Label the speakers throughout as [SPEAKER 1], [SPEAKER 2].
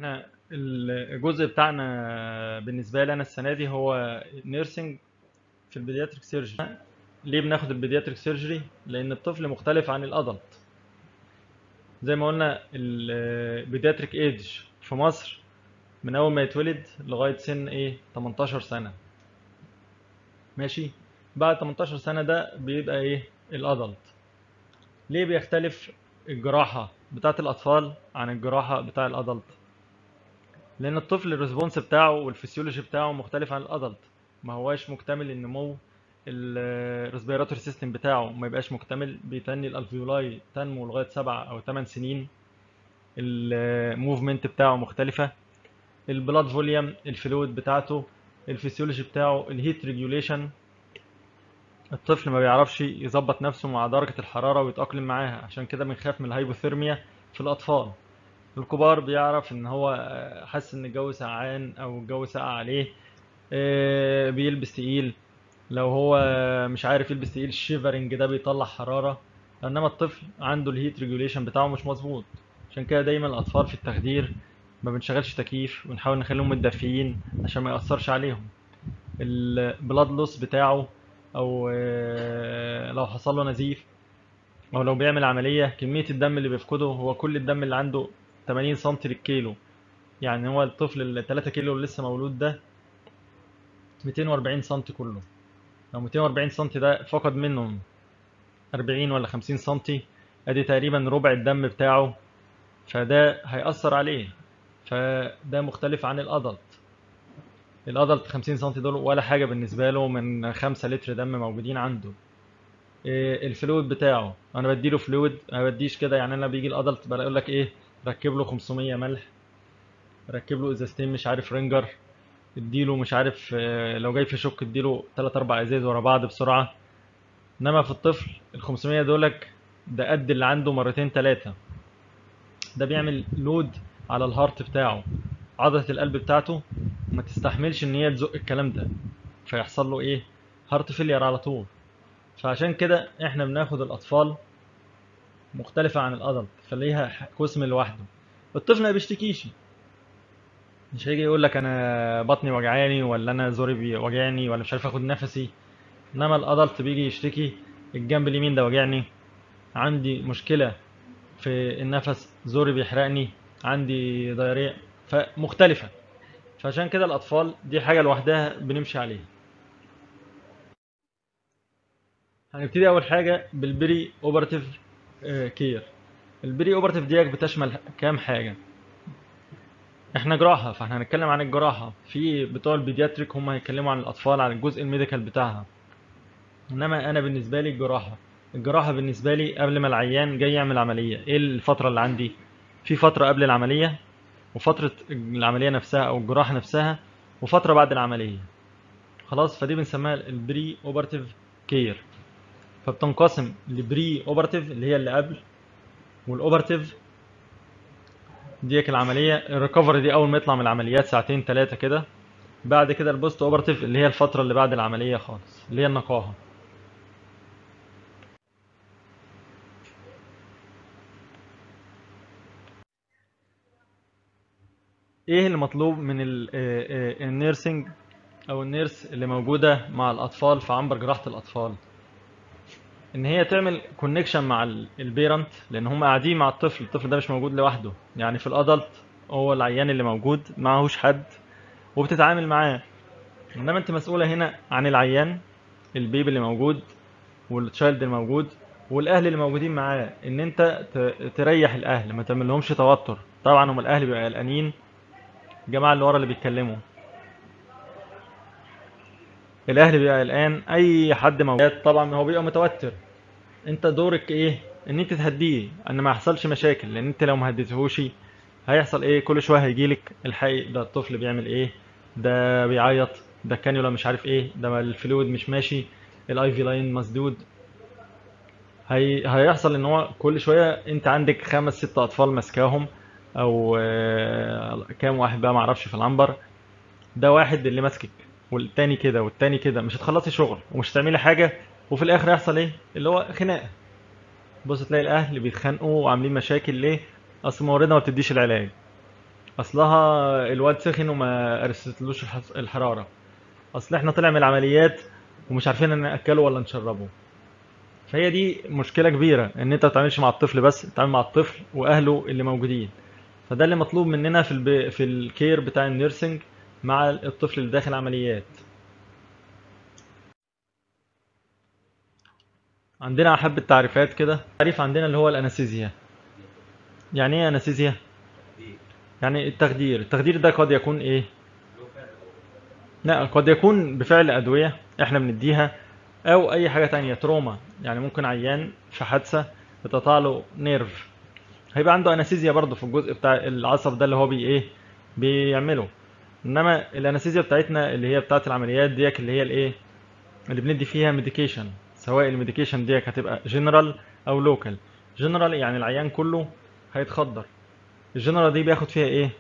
[SPEAKER 1] احنا الجزء بتاعنا بالنسبه لي انا السنه دي هو نيرسينج في البيدياتريك سيرجري ليه بناخد البيدياتريك سيرجري لان الطفل مختلف عن الادلت زي ما قلنا البيدياتريك ايدج في مصر من اول ما يتولد لغايه سن ايه 18 سنه ماشي بعد 18 سنه ده بيبقى ايه الادلت ليه بيختلف الجراحه بتاعه الاطفال عن الجراحه بتاع الادلت لان الطفل الريسبونس بتاعه والفسيولوجي بتاعه مختلف عن الادلت ما هواش مكتمل النمو الريسبيراتوري سيستم بتاعه ما يبقاش مكتمل بيتني الالفيولاي تنمو لغايه 7 او 8 سنين الموفمنت بتاعه مختلفه البلاد فوليوم الفلويد بتاعته الفسيولوجي بتاعه الهيت ريجوليشن الطفل ما بيعرفش يظبط نفسه مع درجة الحرارة ويتأقلم معاها عشان كده بنخاف من الهايبوثيرميا في الأطفال الكبار بيعرف ان هو حاسس ان الجو سقعان او الجو ساقع عليه بيلبس تقيل لو هو مش عارف يلبس تقيل الشيفرنج ده بيطلع حرارة انما الطفل عنده الهيت ريجوليشن بتاعه مش مظبوط عشان كده دايما الاطفال في التخدير ما بنشغلش تكييف ونحاول نخليهم متدفيين عشان ما يأثرش عليهم البلاد لوس بتاعه او لو حصل له نزيف او لو بيعمل عملية كمية الدم اللي بيفقده هو كل الدم اللي عنده 80 سم للكيلو يعني هو الطفل ال 3 كيلو اللي لسه مولود ده 240 سم كله لو 240 سم ده فقد منهم 40 ولا 50 سم ادي تقريبا ربع الدم بتاعه فده هيأثر عليه فده مختلف عن الادلت الادلت 50 سم دول ولا حاجه بالنسبه له من 5 لتر دم موجودين عنده الفلويد بتاعه انا بديله فلويد ما بديش كده يعني انا بيجي الادلت بقول لك ايه ركب له 500 ملح ركب له ازازتين مش عارف رينجر اديله مش عارف لو جاي في شوك اديله 3 4 ازاز ورا بعض بسرعه انما في الطفل ال 500 دولك ده قد اللي عنده مرتين ثلاثه ده بيعمل لود على الهارت بتاعه عضله القلب بتاعته ما تستحملش ان هي تزق الكلام ده فيحصل له ايه هارت فيلير على طول فعشان كده احنا بناخد الاطفال مختلفة عن الادلت خليها قسم لوحده الطفل ما بيشتكيش مش هيجي يقول لك انا بطني وجعاني ولا انا زوري بيوجعني ولا مش عارف اخد نفسي انما الادلت بيجي يشتكي الجنب اليمين ده وجعني عندي مشكلة في النفس زوري بيحرقني عندي ضياريع فمختلفة فعشان كده الأطفال دي حاجة لوحدها بنمشي عليها هنبتدي أول حاجة بالبري أوبرتيف كير البري أوبرتيف ديك بتشمل كام حاجة احنا جراحة فاحنا هنتكلم عن الجراحة في بتوع البيدياتريك هم هيتكلموا عن الأطفال عن الجزء الميديكال بتاعها إنما أنا بالنسبة لي الجراحة الجراحة بالنسبة لي قبل ما العيان جاي يعمل عملية ايه الفترة اللي عندي في فترة قبل العملية وفترة العملية نفسها أو الجراحة نفسها وفترة بعد العملية خلاص فدي بنسميها البري اوبرتيف كير فبتنقسم لبري اوبرتيف اللي هي اللي قبل والاوبرتيف ديك العملية الريكفري دي أول ما يطلع من العمليات ساعتين ثلاثة كده بعد كده البوست اوبرتيف اللي هي الفترة اللي بعد العملية خالص اللي هي النقاهة ايه اللي مطلوب من النيرسينج او النيرس اللي موجوده مع الاطفال في عنبر جراحه الاطفال ان هي تعمل كونكشن مع البيرنت لان هم قاعدين مع الطفل الطفل ده مش موجود لوحده يعني في الادلت هو العيان اللي موجود معهوش حد وبتتعامل معاه انما انت مسؤوله هنا عن العيان البيبي اللي موجود والتشايلد الموجود والاهل اللي موجودين معاه ان انت تريح الاهل ما تعمل لهمش توتر طبعا هم الاهل بيبقوا قلقانين الجماعه اللي ورا اللي بيتكلموا الاهل بيبقى قلقان اي حد موجود طبعا هو بيبقى متوتر انت دورك ايه ان انت تهديه ان ما يحصلش مشاكل لان انت لو ما هديتهوش هيحصل ايه كل شويه هيجيلك الحقيقة ده الطفل بيعمل ايه ده بيعيط ده الكانيولا مش عارف ايه ده الفلويد مش ماشي الاي في لاين مسدود هي... هيحصل ان هو كل شويه انت عندك خمس ست اطفال ماسكاهم او كام واحد بقى معرفش في العنبر ده واحد اللي ماسكك والتاني كده والتاني كده مش هتخلصي شغل ومش هتعملي حاجه وفي الاخر يحصل ايه اللي هو خناقه بص تلاقي الاهل بيتخانقوا وعاملين مشاكل ليه اصل موردنا ما بتديش العلاج اصلها الواد سخن وما ارستلوش الحس- الحراره اصل احنا طلع من العمليات ومش عارفين ان ناكله ولا نشربه فهي دي مشكله كبيره ان انت ما تتعاملش مع الطفل بس تتعامل مع الطفل واهله اللي موجودين فده اللي مطلوب مننا في الب... في الكير بتاع النيرسينج مع الطفل اللي داخل عمليات عندنا حبة تعريفات كده تعريف عندنا اللي هو الانستيزيا يعني ايه انستيزيا يعني التخدير التخدير ده قد يكون ايه لا قد يكون بفعل ادوية احنا بنديها او اي حاجة تانية تروما يعني ممكن عيان في حادثة اتقطع له نيرف هيبقى عنده انستيزيا برضه في الجزء بتاع العصب ده اللي هو بي ايه بيعمله انما الانستيزيا بتاعتنا اللي هي بتاعت العمليات ديك اللي هي الايه اللي بندي فيها ميديكيشن سواء الميديكيشن ديك هتبقى جنرال او لوكال جنرال يعني العيان كله هيتخدر الجنرال دي بياخد فيها ايه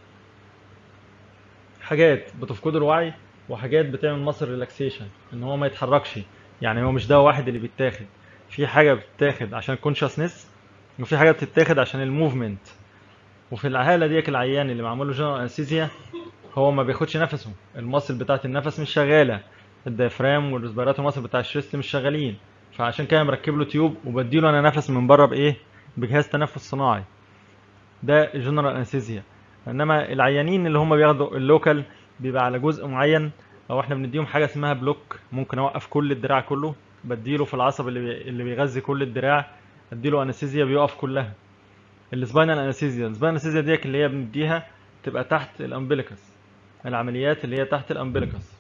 [SPEAKER 1] حاجات بتفقد الوعي وحاجات بتعمل مصر ريلاكسيشن ان هو ما يتحركش يعني هو مش دواء واحد اللي بيتاخد في حاجه بتتاخد عشان الكونشسنس وفي حاجه بتتاخد عشان الموفمنت وفي الحاله ديك العيان اللي معمول له جنرال انستيزيا هو ما بياخدش نفسه المصل بتاعت النفس مش شغاله الديافرام والريسبيراتور مصل بتاع الشيست مش شغالين فعشان كده مركب له تيوب وبديله انا نفس من بره بايه بجهاز تنفس صناعي ده جنرال انستيزيا انما العيانين اللي هم بياخدوا اللوكال بيبقى على جزء معين او احنا بنديهم حاجه اسمها بلوك ممكن اوقف كل الدراع كله بديله في العصب اللي بي... اللي بيغذي كل الدراع اديله انستيزيا بيقف كلها السباينال انستيزيا السباينال انستيزيا ديك اللي هي بنديها تبقى تحت الامبليكس العمليات اللي هي تحت الامبليكس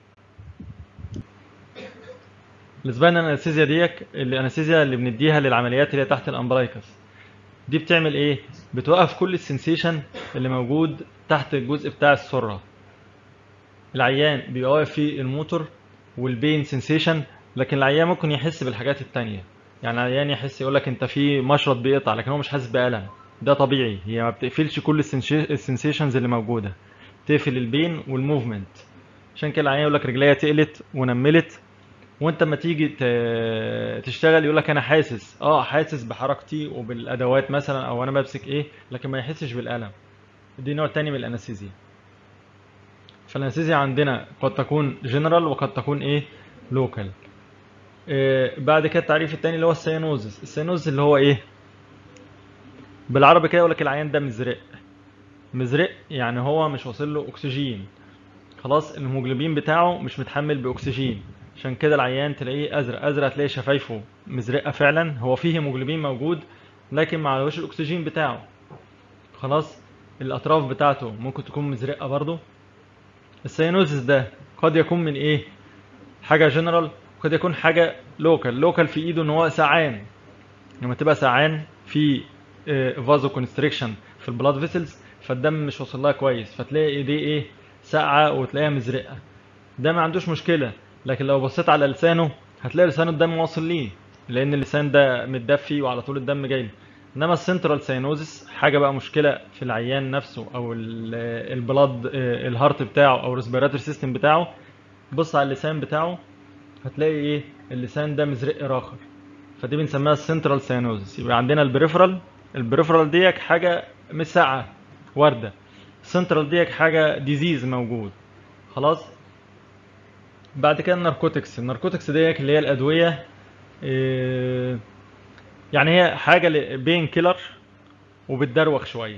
[SPEAKER 1] السباينال انستيزيا ديك الانستيزيا اللي بنديها للعمليات اللي هي تحت الامبلايكس دي بتعمل ايه بتوقف كل السنسيشن اللي موجود تحت الجزء بتاع السره العيان بيبقى واقف فيه الموتور والبين سنسيشن لكن العيان ممكن يحس بالحاجات التانية يعني العيان يحس يقول لك انت في مشرط بيقطع لكن هو مش حاسس بألم ده طبيعي هي ما بتقفلش كل السنسيشنز اللي موجوده تقفل البين والموفمنت عشان كده العيان يقول لك رجليا تقلت ونملت وانت لما تيجي ت- تشتغل يقول لك انا حاسس اه حاسس بحركتي وبالادوات مثلا او انا بمسك ايه لكن ما يحسش بالالم دي نوع تاني من الانستيزيا فالانستيزيا عندنا قد تكون جنرال وقد تكون ايه لوكال إيه بعد كده التعريف التاني اللي هو السيانوزس السيانوزس اللي هو ايه بالعربي كده يقول لك العيان ده مزرق مزرق يعني هو مش واصل له اكسجين خلاص الهيموجلوبين بتاعه مش متحمل باكسجين عشان كده العيان تلاقيه ازرق ازرق تلاقي شفايفه مزرقه فعلا هو فيه هيموجلوبين موجود لكن ما عليهوش الاكسجين بتاعه خلاص الاطراف بتاعته ممكن تكون مزرقه برضه السيانوزس ده قد يكون من ايه حاجه جنرال قد يكون حاجه لوكال لوكال في ايده ان هو سعان لما تبقى سعان في فازو كونستريكشن في البلاد فيسلز فالدم مش واصل لها كويس فتلاقي ايديه ايه ساقعه وتلاقيها مزرقه ده ما عندوش مشكله لكن لو بصيت على لسانه هتلاقي لسانه الدم واصل ليه لان اللسان ده متدفي وعلى طول الدم جاي له انما السنترال ساينوزس حاجه بقى مشكله في العيان نفسه او ال- البلاد الهارت بتاعه او الريسبيراتور سيستم بتاعه بص على اللسان بتاعه هتلاقي ايه اللسان ده مزرق راخر فدي بنسميها السنترال ساينوزس يبقى عندنا البريفرال البريفرال ديك حاجه مش ساقعه وارده السنترال ديك حاجه ديزيز موجود خلاص بعد كده الناركوتكس الناركوتكس ديك اللي هي الادويه إيه، يعني هي حاجه بين كيلر وبتدروخ شويه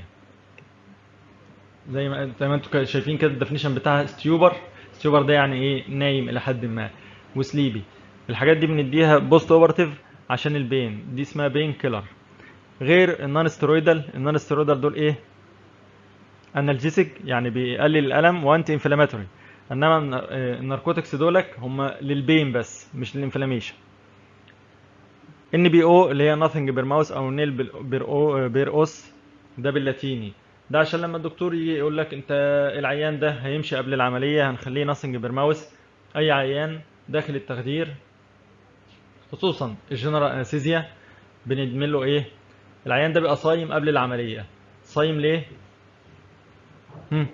[SPEAKER 1] زي ما زي ما انتم كده شايفين كده الديفينيشن بتاعها ستيوبر ستيوبر ده يعني ايه نايم الى حد ما وسليبي الحاجات دي بنديها بوست اوبرتيف عشان البين دي اسمها بين كيلر غير النون ستيرويدال النون ستيرويدال دول ايه انالجيسيك يعني بيقلل الالم وانتي انفلاماتوري انما الن- آه، الناركوتكس دولك هم للبين بس مش للانفلاميشن ان بي او اللي هي nothing بير ماوس او نيل بير او بير اوس ده باللاتيني ده عشان لما الدكتور يجي يقول لك انت العيان ده هيمشي قبل العمليه هنخليه nothing بير ماوس اي عيان داخل التخدير خصوصا الجنرال انستيزيا بندمن له ايه العيان ده بيبقى صايم قبل العمليه صايم ليه هم.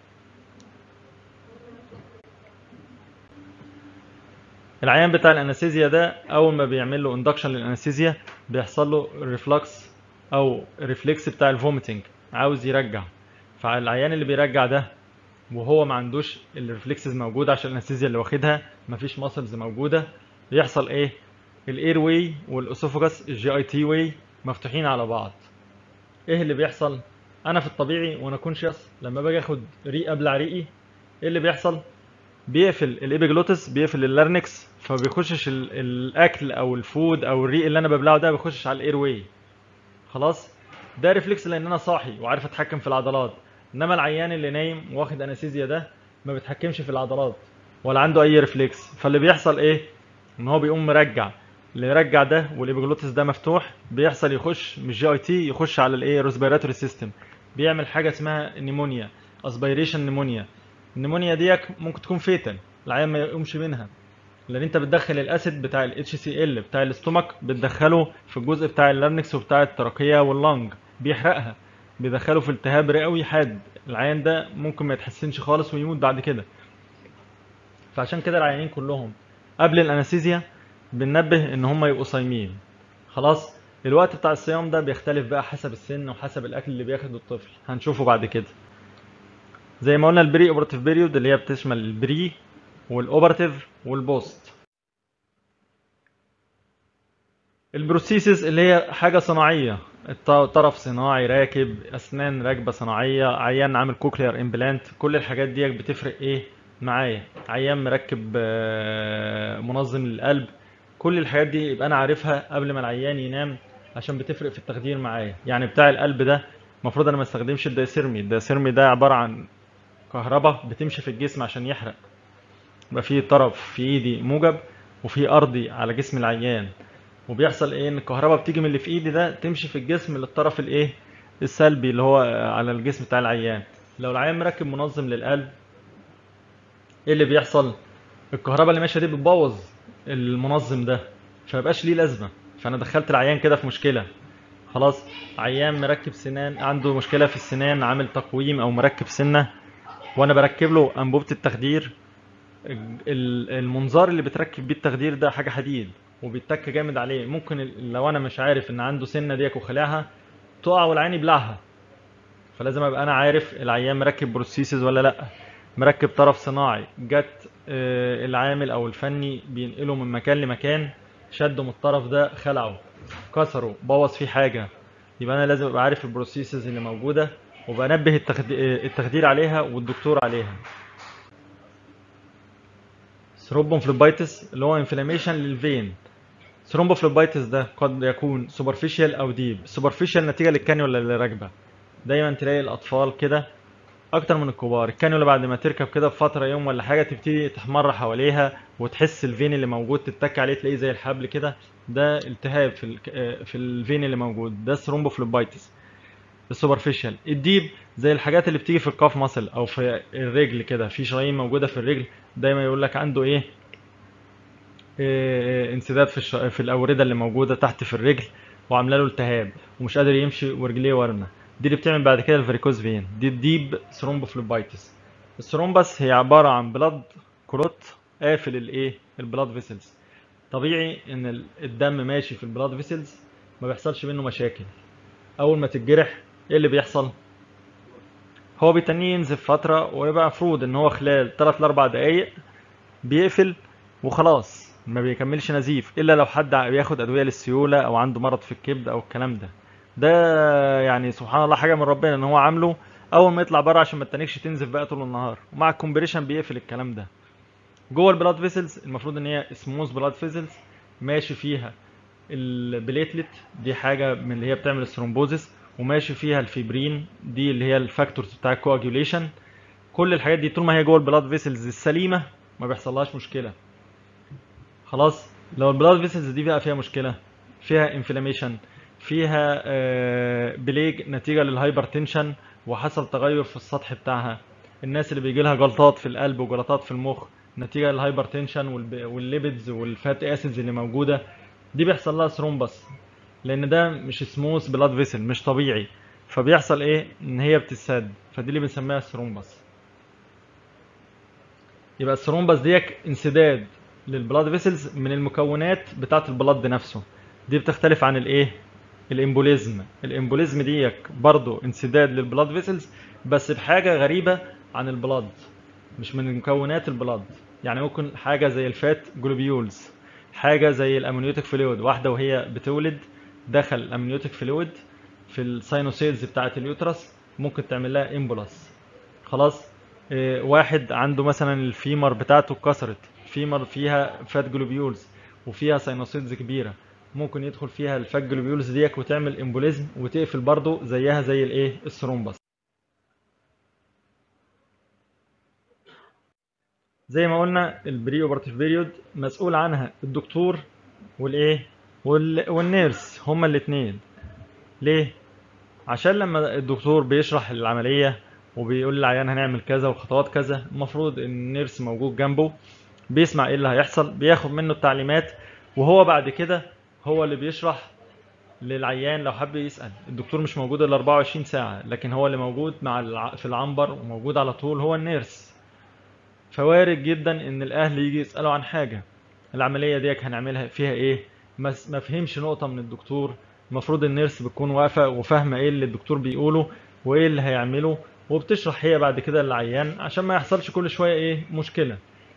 [SPEAKER 1] العيان بتاع الانستيزيا ده اول ما بيعمل له اندكشن للانستيزيا بيحصل له ريفلكس او ريفلكس بتاع الفوميتنج عاوز يرجع فالعيان اللي بيرجع ده وهو ما عندوش الريفلكسز موجوده عشان الانستيزيا اللي واخدها مفيش ماسلز موجوده بيحصل ايه الاير واي والاسوفاجس الجي اي تي واي مفتوحين على بعض ايه اللي بيحصل انا في الطبيعي وانا كونشيوس لما باجي اخد ريق ابلع ريقي ايه اللي بيحصل بيقفل الابيجلوتس بيقفل اللارنكس فما بيخشش ال- الاكل او الفود او الريق اللي انا ببلعه ده ما بيخشش على الاير واي خلاص ده ريفلكس لان انا صاحي وعارف اتحكم في العضلات انما العيان اللي نايم واخد انستيزيا ده ما بيتحكمش في العضلات ولا عنده اي ريفلكس فاللي بيحصل ايه ان هو بيقوم مرجع اللي يرجع ده والابيجلوتس ده مفتوح بيحصل يخش مش جي اي تي يخش على الايه ريسبيراتوري سيستم بيعمل حاجه اسمها نيمونيا اسبيريشن نيمونيا النيمونيا ديك ممكن تكون فيتال العيان ما يقومش منها لان انت بتدخل الاسيد بتاع الاتش سي ال بتاع الاستومك بتدخله في الجزء بتاع اللارنكس وبتاع التراكيه واللنج بيحرقها بيدخله في التهاب رئوي حاد العيان ده ممكن ما يتحسنش خالص ويموت بعد كده فعشان كده العيانين كلهم قبل الانستيزيا بننبه ان هم يبقوا صايمين خلاص الوقت بتاع الصيام ده بيختلف بقى حسب السن وحسب الاكل اللي بياخده الطفل هنشوفه بعد كده زي ما قلنا البري اوبراتيف بيريود اللي هي بتشمل البري والاوبراتيف والبوست البروسيسز اللي هي حاجة صناعية الط- طرف صناعي راكب أسنان راكبة صناعية عيان عامل كوكليار امبلانت كل الحاجات دي بتفرق ايه معايا عيان مركب آه، منظم للقلب كل الحاجات دي يبقى انا عارفها قبل ما العيان ينام عشان بتفرق في التخدير معايا يعني بتاع القلب ده المفروض انا ما استخدمش الدايسيرمي الدايسيرمي ده عبارة عن كهرباء بتمشي في الجسم عشان يحرق يبقى في طرف في ايدي موجب وفي ارضي على جسم العيان وبيحصل ايه ان الكهرباء بتيجي من اللي في ايدي ده تمشي في الجسم للطرف الايه السلبي اللي هو على الجسم بتاع العيان لو العيان مركب منظم للقلب ايه اللي بيحصل الكهرباء اللي ماشيه دي بتبوظ المنظم ده فمبقاش ليه لازمه فانا دخلت العيان كده في مشكله خلاص عيان مركب سنان عنده مشكله في السنان عامل تقويم او مركب سنه وانا بركب له انبوبه التخدير ال- المنظار اللي بتركب بيه التخدير ده حاجه حديد وبيتك جامد عليه ممكن ال- لو انا مش عارف ان عنده سنه ديك وخلعها تقع والعين يبلعها فلازم ابقى انا عارف العيان مركب بروسيسز ولا لا مركب طرف صناعي جت آه، العامل او الفني بينقله من مكان لمكان شده من الطرف ده خلعه كسره بوظ فيه حاجه يبقى انا لازم ابقى عارف البروسيسز اللي موجوده وبنبه التخدير, التخدير عليها والدكتور عليها ثرومبوفلوبايتس اللي هو انفلاميشن للفين ثرومبوفلوبايتس ده قد يكون سوبرفيشال او ديب سوبرفيشال نتيجه للكانيولا اللي راكبه دايما تلاقي الاطفال كده اكتر من الكبار الكانيولا بعد ما تركب كده بفتره يوم ولا حاجه تبتدي تحمر حواليها وتحس الفين اللي موجود تتك عليه تلاقيه زي الحبل كده ده التهاب في ال- آه، في الفين اللي موجود ده ثرومبوفلوبايتس السوبرفيشال الديب زي الحاجات اللي بتيجي في الكاف ماسل او في الرجل كده في شرايين موجوده في الرجل دايما يقول لك عنده ايه إيه، انسداد في الش... في الاورده اللي موجوده تحت في الرجل وعامله له التهاب ومش قادر يمشي ورجليه ورمه دي اللي بتعمل بعد كده الفاريكوز فين دي الديب ثرومبوفلوبايتس الثرومبس هي عباره عن بلاد كلوت قافل الايه البلاد فيسلز طبيعي ان ال- الدم ماشي في البلاد فيسلز ما بيحصلش منه مشاكل اول ما تتجرح ايه اللي بيحصل هو بيتنيه ينزف فتره ويبقى مفروض ان هو خلال 3 ل 4 دقايق بيقفل وخلاص ما بيكملش نزيف الا لو حد بياخد ادويه للسيوله او عنده مرض في الكبد او الكلام ده ده يعني سبحان الله حاجه من ربنا ان هو عامله اول ما يطلع بره عشان ما تتنكش تنزف بقى طول النهار ومع الكومبريشن بيقفل الكلام ده جوه البلاد فيسلز المفروض ان هي سموث بلاد فيسلز ماشي فيها البليتلت دي حاجه من اللي هي بتعمل الثرومبوزس وماشي فيها الفيبرين دي اللي هي الفاكتورز بتاع الكواجيوليشن كل الحاجات دي طول ما هي جوه البلاد فيسلز السليمه ما بيحصلهاش مشكله خلاص لو البلاد فيسلز دي بقى فيها مشكله فيها انفلاميشن فيها بليج نتيجه للهايبرتنشن وحصل تغير في السطح بتاعها الناس اللي بيجي لها جلطات في القلب وجلطات في المخ نتيجه للهايبرتنشن والليبيدز والفاتي اسيدز اللي موجوده دي بيحصل لها ثرومبس لان ده مش سموث بلاد فيسل مش طبيعي فبيحصل ايه ان هي بتتسد فدي اللي بنسميها الثرومبس يبقى الثرومبس ديك انسداد للبلاد فيسلز من المكونات بتاعه البلاد نفسه دي بتختلف عن الايه الامبوليزم الامبوليزم ديك برضو انسداد للبلاد فيسلز بس بحاجه غريبه عن البلاد مش من مكونات البلاد يعني ممكن حاجه زي الفات جلوبيولز حاجه زي الامنيوتيك فلويد واحده وهي بتولد دخل الامنيوتيك فلويد في الساينوسيلز بتاعه اليوترس ممكن تعمل لها امبولاس خلاص إيه، واحد عنده مثلا الفيمر بتاعته اتكسرت فيمر فيها فات جلوبيولز وفيها ساينوسيلز كبيره ممكن يدخل فيها الفات جلوبيولز ديك وتعمل امبوليزم وتقفل برضه زيها زي الايه الثرومبس زي ما قلنا البري اوبرتيف بيريود مسؤول عنها الدكتور والايه وال... والنيرس هما الاثنين ليه عشان لما الدكتور بيشرح العمليه وبيقول للعيان هنعمل كذا والخطوات كذا المفروض ان النيرس موجود جنبه بيسمع ايه اللي هيحصل بياخد منه التعليمات وهو بعد كده هو اللي بيشرح للعيان لو حب يسأل الدكتور مش موجود الا 24 ساعة لكن هو اللي موجود مع الع... في العنبر وموجود على طول هو النيرس فوارد جدا ان الاهل يجي يسألوا عن حاجة العملية ديك هنعملها فيها ايه ما ما فهمش نقطة من الدكتور المفروض النيرس بتكون واقفة وفاهمة ايه اللي الدكتور بيقوله وايه اللي هيعمله وبتشرح هي بعد كده للعيان عشان ما يحصلش كل شوية ايه مشكلة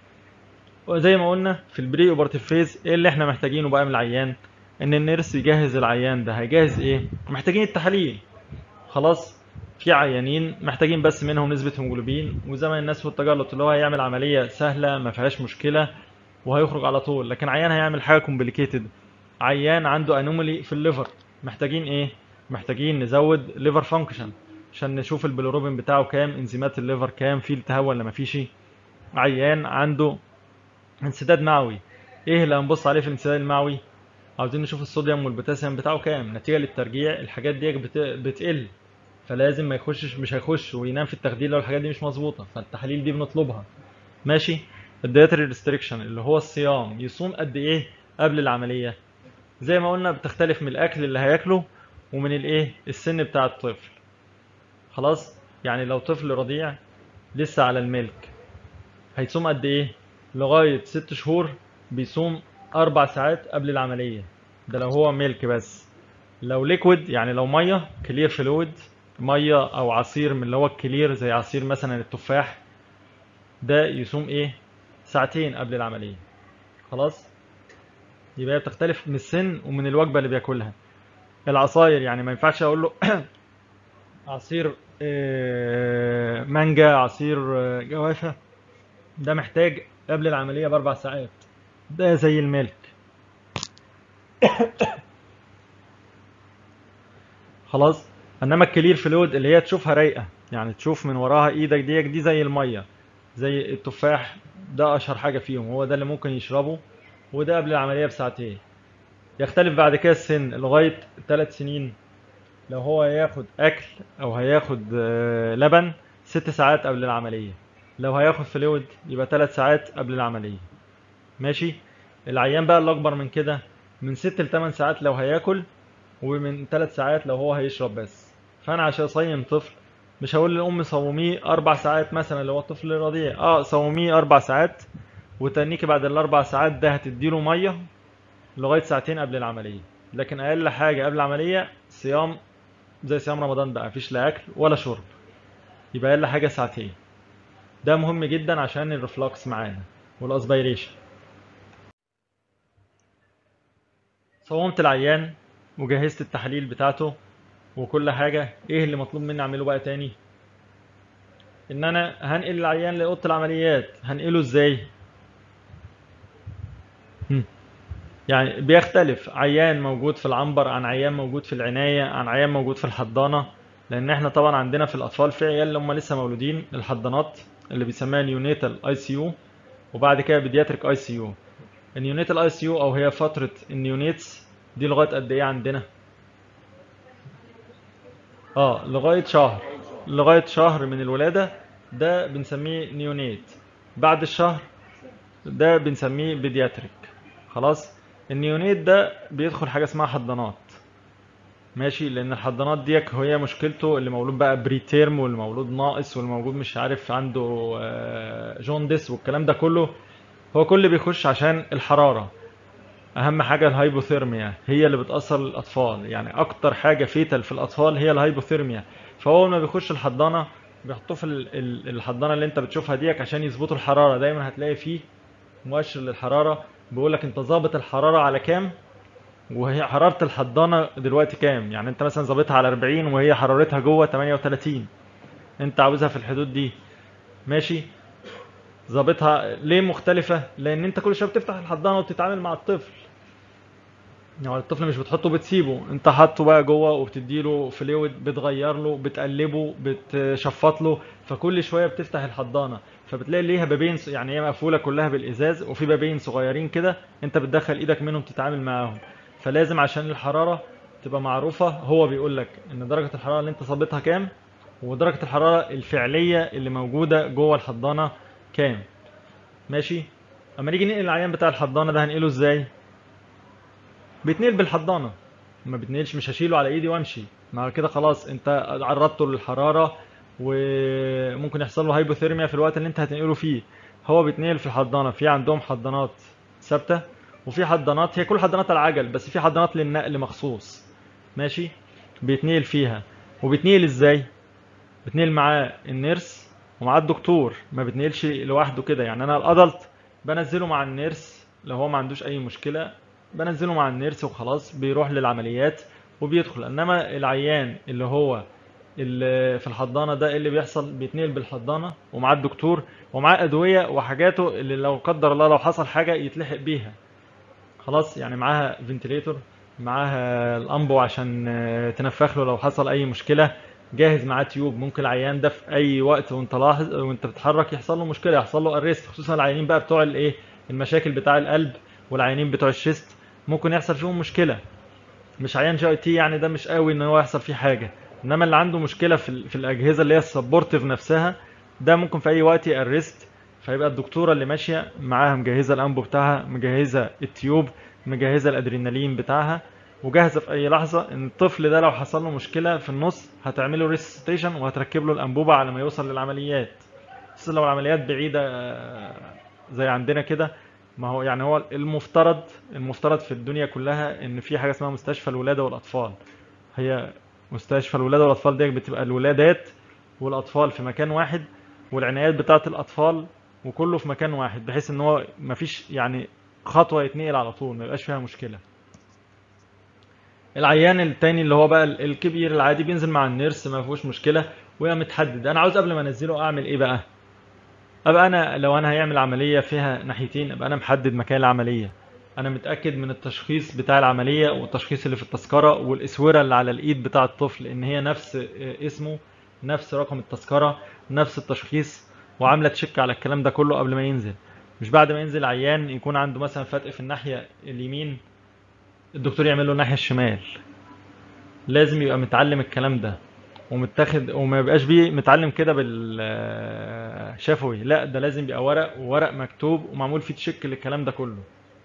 [SPEAKER 1] وزي ما قلنا في البري اوبرتيف فيز ايه اللي احنا محتاجينه بقى من العيان ان النيرس يجهز العيان ده هيجهز ايه محتاجين التحاليل خلاص في عيانين محتاجين بس منهم نسبة هيموجلوبين وزي الناس في التجلط اللي هو هيعمل عملية سهلة ما فيهاش مشكلة وهيخرج على طول لكن عيان هيعمل حاجة كومبليكيتد عيان عنده انومالي في الليفر محتاجين ايه محتاجين نزود ليفر فانكشن عشان نشوف البيلوروبين بتاعه كام انزيمات الليفر كام في التهاب ولا ما فيش عيان عنده انسداد معوي ايه اللي هنبص عليه في الانسداد المعوي عاوزين نشوف الصوديوم والبوتاسيوم بتاعه كام نتيجه للترجيع الحاجات دي بت... بتقل فلازم ما يخشش مش هيخش وينام في التخدير لو الحاجات دي مش مظبوطه فالتحاليل دي بنطلبها ماشي الدياتري ريستريكشن اللي هو الصيام يصوم قد ايه قبل العمليه زي ما قلنا بتختلف من الاكل اللي هياكله ومن الايه السن بتاع الطفل خلاص يعني لو طفل رضيع لسه على الملك هيصوم قد ايه لغايه ست شهور بيصوم اربع ساعات قبل العمليه ده لو هو ميلك بس لو ليكويد يعني لو ميه كلير فلويد ميه او عصير من اللي هو الكلير زي عصير مثلا التفاح ده يصوم ايه ساعتين قبل العمليه خلاص يبقى هي بتختلف من السن ومن الوجبه اللي بياكلها العصاير يعني ما ينفعش اقول له عصير آه، مانجا عصير آه، جوافه ده محتاج قبل العمليه باربع ساعات ده زي الملك خلاص انما الكلير فلويد اللي هي تشوفها رايقه يعني تشوف من وراها ايدك ديك دي زي الميه زي التفاح ده اشهر حاجه فيهم هو ده اللي ممكن يشربه وده قبل العمليه بساعتين يختلف بعد كده السن لغايه ثلاث سنين لو هو هياخد اكل او هياخد آه، لبن ست ساعات قبل العمليه لو هياخد فلويد يبقى ثلاث ساعات قبل العمليه ماشي العيان بقى اللي اكبر من كده من ست لثمان ساعات لو هياكل ومن ثلاث ساعات لو هو هيشرب بس فانا عشان اصيم طفل مش هقول للام صوميه اربع ساعات مثلا اللي هو الطفل الرضيع اه صوميه اربع ساعات وتنيكي بعد الاربع ساعات ده هتديله ميه لغايه ساعتين قبل العمليه لكن اقل حاجه قبل العمليه صيام زي صيام رمضان بقى مفيش لا اكل ولا شرب يبقى اقل حاجه ساعتين ده مهم جدا عشان الرفلكس معانا والاسبيريشن صومت العيان وجهزت التحاليل بتاعته وكل حاجة ايه اللي مطلوب مني اعمله بقى تاني ان انا هنقل العيان لاوضه العمليات هنقله ازاي هم. يعني بيختلف عيان موجود في العنبر عن عيان موجود في العناية عن عيان موجود في الحضانة لان احنا طبعا عندنا في الاطفال في عيال اللي هم لسه مولودين الحضانات اللي بيسموها نيونيتال اي سي يو وبعد كده بيدياتريك اي سي يو النيونيتال اي سي يو او هي فترة النيونيتس دي لغاية قد ايه عندنا اه لغاية شهر لغاية شهر من الولادة ده بنسميه نيونيت بعد الشهر ده بنسميه بيدياتريك خلاص النيونيت ده بيدخل حاجة اسمها حضانات ماشي لان الحضانات ديك هي مشكلته اللي مولود بقى بري تيرم واللي مولود ناقص والمولود مش عارف عنده آه، جوندس والكلام ده كله هو كل بيخش عشان الحرارة اهم حاجة الهايبوثيرميا هي اللي بتأثر الاطفال يعني اكتر حاجة فيتال في الاطفال هي الهايبوثيرميا فهو ما بيخش الحضانة بيحطوه في ال- ال- الحضانه اللي انت بتشوفها ديك عشان يظبطوا الحراره دايما هتلاقي فيه مؤشر للحراره بيقول لك انت ظابط الحراره على كام وهي حراره الحضانه دلوقتي كام يعني انت مثلا ظابطها على 40 وهي حرارتها جوه 38 انت عاوزها في الحدود دي ماشي ظابطها ليه مختلفه لان انت كل شويه بتفتح الحضانه وبتتعامل مع الطفل يعني الطفل مش بتحطه بتسيبه انت حاطه بقى جوه وبتديله فلويد بتغير له بتقلبه بتشفط له فكل شويه بتفتح الحضانه فبتلاقي ليها بابين س- يعني هي مقفوله كلها بالازاز وفي بابين صغيرين كده انت بتدخل ايدك منهم تتعامل معاهم فلازم عشان الحراره تبقى معروفه هو بيقول لك ان درجه الحراره اللي انت ظابطها كام ودرجه الحراره الفعليه اللي موجوده جوه الحضانه كام ماشي اما نيجي ننقل العيان بتاع الحضانه ده هنقله ازاي بيتنقل بالحضانه ما بيتنقلش مش هشيله على ايدي وامشي مع كده خلاص انت عرضته للحراره وممكن يحصل له هايبوثيرميا في الوقت اللي انت هتنقله فيه هو بيتنقل في الحضانه في عندهم حضانات ثابته وفي حضانات هي كل حضانات العجل بس في حضانات للنقل مخصوص ماشي بيتنقل فيها وبيتنقل ازاي بتنقل معاه النيرس ومعاه الدكتور ما بتنقلش لوحده كده يعني انا الادلت بنزله مع النيرس لو هو ما عندوش اي مشكله بنزله مع النيرس وخلاص بيروح للعمليات وبيدخل انما العيان اللي هو اللي في الحضانه ده إيه اللي بيحصل بيتنقل بالحضانه ومعاه الدكتور ومعاه ادويه وحاجاته اللي لو قدر الله لو حصل حاجه يتلحق بيها خلاص يعني معاها فنتليتور معاها الامبو عشان آه، تنفخ له لو حصل اي مشكله جاهز معاه تيوب ممكن العيان ده في اي وقت وانت لاحظ وانت بتتحرك يحصل له مشكله يحصل له اريست خصوصا العيانين بقى بتوع الايه المشاكل بتاع القلب والعيانين بتوع الشيست ممكن يحصل فيهم مشكله مش عيان جي اي تي يعني ده مش قوي ان هو يحصل فيه حاجه انما اللي عنده مشكله في, ال- في الاجهزه اللي هي السبورتيف نفسها ده ممكن في اي وقت يأرست فيبقى الدكتوره اللي ماشيه معاها مجهزه الانبو بتاعها مجهزه التيوب مجهزه الادرينالين بتاعها وجاهزه في اي لحظه ان الطفل ده لو حصل له مشكله في النص هتعمله ريسستيشن وهتركب له الانبوبه على ما يوصل للعمليات بس لو العمليات بعيده آه، زي عندنا كده ما هو يعني هو المفترض المفترض في الدنيا كلها ان في حاجه اسمها مستشفى الولاده والاطفال هي مستشفى الولاده والاطفال دي بتبقى الولادات والاطفال في مكان واحد والعنايات بتاعه الاطفال وكله في مكان واحد بحيث ان هو مفيش يعني خطوه يتنقل على طول ما يبقاش فيها مشكله العيان التاني اللي هو بقى ال- الكبير العادي بينزل مع النيرس ما فيهوش مشكله ويبقى متحدد انا عاوز قبل ما انزله اعمل ايه بقى ابقى انا لو انا هيعمل عمليه فيها ناحيتين ابقى انا محدد مكان العمليه انا متاكد من التشخيص بتاع العمليه والتشخيص اللي في التذكره والاسوره اللي على الايد بتاع الطفل ان هي نفس اسمه نفس رقم التذكره نفس التشخيص وعامله تشيك على الكلام ده كله قبل ما ينزل مش بعد ما ينزل عيان يكون عنده مثلا فتق في الناحيه اليمين الدكتور يعمل له الناحيه الشمال لازم يبقى متعلم الكلام ده ومتاخد وما يبقاش بيه متعلم كده بالشفوي لا ده لازم يبقى ورق وورق مكتوب ومعمول فيه تشيك للكلام ده كله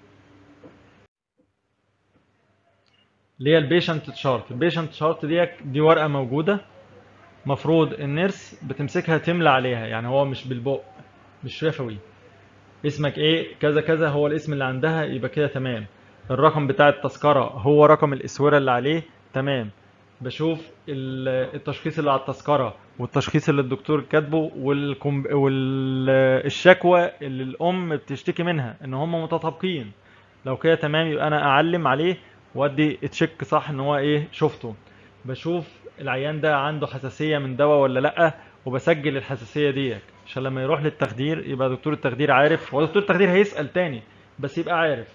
[SPEAKER 1] اللي هي البيشنت تشارت البيشنت تشارت دي دي ورقه موجوده مفروض النيرس بتمسكها تملى عليها يعني هو مش بالبق مش شفوي اسمك ايه كذا كذا هو الاسم اللي عندها يبقى كده تمام الرقم بتاع التذكره هو رقم الاسوره اللي عليه تمام بشوف ال- التشخيص اللي على التذكره والتشخيص اللي الدكتور كاتبه والكم... والشكوى اللي الام بتشتكي منها ان هم متطابقين لو كده تمام يبقى انا اعلم عليه وادي تشيك صح ان هو ايه شفته بشوف العيان ده عنده حساسيه من دواء ولا لا وبسجل الحساسيه ديت عشان لما يروح للتخدير يبقى دكتور التخدير عارف هو دكتور التخدير هيسال تاني بس يبقى عارف